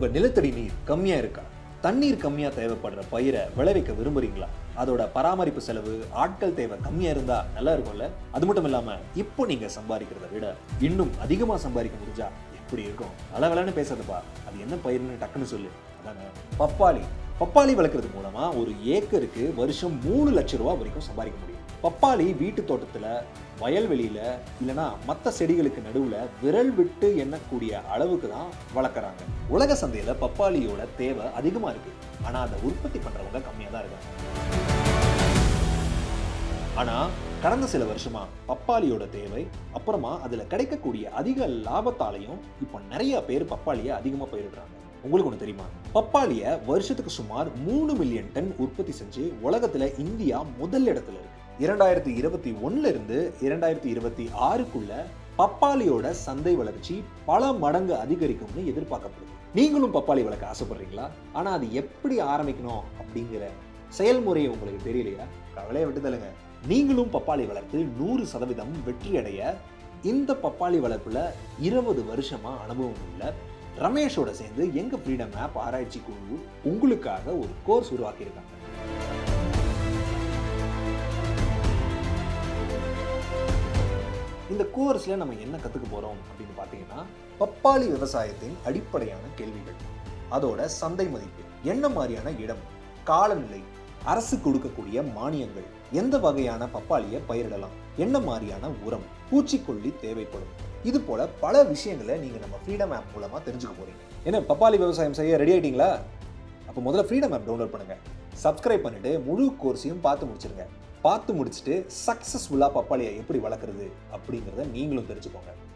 உங்க நிலத்தடி நீர் கம்மியா இருக்கா தண்ணீர் கம்மியா தேவைப்படுற பயிரை விளைவிக்க விரும்புறீங்களா அதோட பராமரிப்பு செலவு ஆட்கள் தேவை கம்மியா இருந்தா நல்லா இருக்கும்ல அது மட்டும் இல்லாம இப்போ நீங்க சம்பாதிக்கிறத விட இன்னும் அதிகமா சம்பாதிக்க முடிஞ்சா எப்படி இருக்கும் அளவலன்னு பேசுறதுப்பா அது என்ன பயிர்னு டக்குன்னு சொல்லு அதாங்க பப்பாளி பப்பாளி வளர்க்குறது மூலமா ஒரு ஏக்கருக்கு வருஷம் மூணு லட்சம் ரூபா வரைக்கும் சம்பாதிக்க முடியும் பப்பாளி வீட்டு தோட்டத்துல வயல்வெளியில இல்லைன்னா மற்ற செடிகளுக்கு நடுவுல விரல் விட்டு எண்ணக்கூடிய அளவுக்கு தான் வளர்க்குறாங்க உலக சந்தையில பப்பாளியோட தேவை அதிகமா இருக்கு ஆனா அதை உற்பத்தி பண்றவங்க கம்மியா தான் இருக்காங்க ஆனா கடந்த சில வருஷமா பப்பாளியோட தேவை அப்புறமா அதுல கிடைக்கக்கூடிய அதிக லாபத்தாலையும் இப்போ நிறைய பேர் பப்பாளியை அதிகமா பயிரிடுறாங்க உங்களுக்கு ஒன்று தெரியுமா பப்பாளியை வருஷத்துக்கு சுமார் மூணு மில்லியன் டன் உற்பத்தி செஞ்சு உலகத்துல இந்தியா முதல் இடத்துல இருக்கு இரண்டாயிரத்தி இருபத்தி ஒண்ணுல இருந்து இரண்டாயிரத்தி இருபத்தி ஆறுக்குள்ள பப்பாளியோட சந்தை வளர்ச்சி பல மடங்கு அதிகரிக்கும்னு எதிர்பார்க்கப்படுது நீங்களும் பப்பாளி வளர்க்க ஆசைப்படுறீங்களா ஆனா அது எப்படி ஆரம்பிக்கணும் அப்படிங்கிற செயல்முறை உங்களுக்கு தெரியலையா கவலையை விட்டுதலுங்க நீங்களும் பப்பாளி வளர்த்து நூறு சதவீதம் வெற்றி அடைய இந்த பப்பாளி வளர்ப்புல இருபது வருஷமா அனுபவம் உள்ள ரமேஷோட சேர்ந்து எங்க ஃப்ரீடம் ஆப் ஆராய்ச்சி குழு உங்களுக்காக ஒரு கோர்ஸ் உருவாக்கியிருக்காங்க இந்த கோர்ஸ்ல நம்ம என்ன கத்துக்க போறோம் அப்படின்னு பார்த்தீங்கன்னா பப்பாளி விவசாயத்தின் அடிப்படையான கேள்விகள் அதோட சந்தை மதிப்பு என்ன மாதிரியான இடம் காலநிலை அரசு கொடுக்கக்கூடிய மானியங்கள் எந்த வகையான பப்பாளியை பயிரிடலாம் என்ன மாதிரியான உரம் பூச்சிக்கொல்லி தேவைப்படும் இது போல பல விஷயங்களை நீங்க நம்ம ஃப்ரீடம் ஆப் மூலமா தெரிஞ்சுக்க போறீங்க என்ன பப்பாளி விவசாயம் செய்ய ரெடி ஆயிட்டீங்களா அப்போ முதல்ல ஃப்ரீடம் ஆப் டவுன்லோட் பண்ணுங்க சப்ஸ்கிரைப் பண்ணிட்டு முழு கோர்ஸையும் பார்த்து முடிச்சிருங்க பார்த்து முடிச்சுட்டு சக்ஸஸ்ஃபுல்லாக பப்பாளியை எப்படி வளர்க்குறது அப்படிங்கிறத நீங்களும் தெரிஞ்சுக்கோங்க